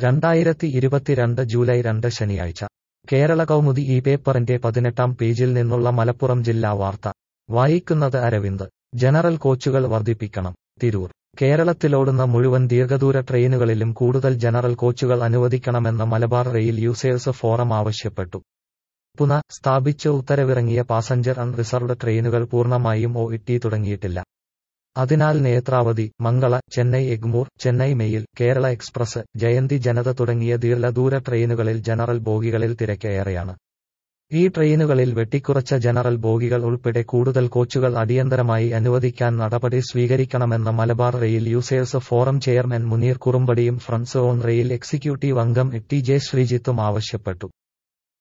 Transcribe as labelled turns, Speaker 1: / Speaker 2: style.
Speaker 1: രണ്ടായിരത്തി ഇരുപത്തിരണ്ട് ജൂലൈ രണ്ട് ശനിയാഴ്ച കേരള കൗമുദി ഈ പേപ്പറിന്റെ പതിനെട്ടാം പേജിൽ നിന്നുള്ള മലപ്പുറം ജില്ലാ വാർത്ത വായിക്കുന്നത് അരവിന്ദ് ജനറൽ കോച്ചുകൾ വർദ്ധിപ്പിക്കണം തിരൂർ കേരളത്തിലോടുന്ന മുഴുവൻ ദീർഘദൂര ട്രെയിനുകളിലും കൂടുതൽ ജനറൽ കോച്ചുകൾ അനുവദിക്കണമെന്ന് മലബാർ റെയിൽ യൂസേഴ്സ് ഫോറം ആവശ്യപ്പെട്ടു പുന സ്ഥാപിച്ച് ഉത്തരവിറങ്ങിയ പാസഞ്ചർ അൺറിസർവ്ഡ് ട്രെയിനുകൾ പൂർണ്ണമായും ഒ ഇട്ടി തുടങ്ങിയിട്ടില്ല അതിനാൽ നേത്രാവതി മംഗള ചെന്നൈ എഗ്മൂർ ചെന്നൈ മെയിൽ കേരള എക്സ്പ്രസ് ജയന്തി ജനത തുടങ്ങിയ ദീർഘദൂര ട്രെയിനുകളിൽ ജനറൽ ബോഗികളിൽ തിരക്ക് ഏറെയാണ് ഈ ട്രെയിനുകളിൽ വെട്ടിക്കുറച്ച ജനറൽ ബോഗികൾ ഉൾപ്പെടെ കൂടുതൽ കോച്ചുകൾ അടിയന്തരമായി അനുവദിക്കാൻ നടപടി സ്വീകരിക്കണമെന്ന് Malabar rail users forum chairman Muneer കുറുമ്പടിയും ഫ്രണ്ട്സ് ഓൺ റെയിൽ എക്സിക്യൂട്ടീവ് അംഗം ടി ജെ ശ്രീജിത്തും ആവശ്യപ്പെട്ടു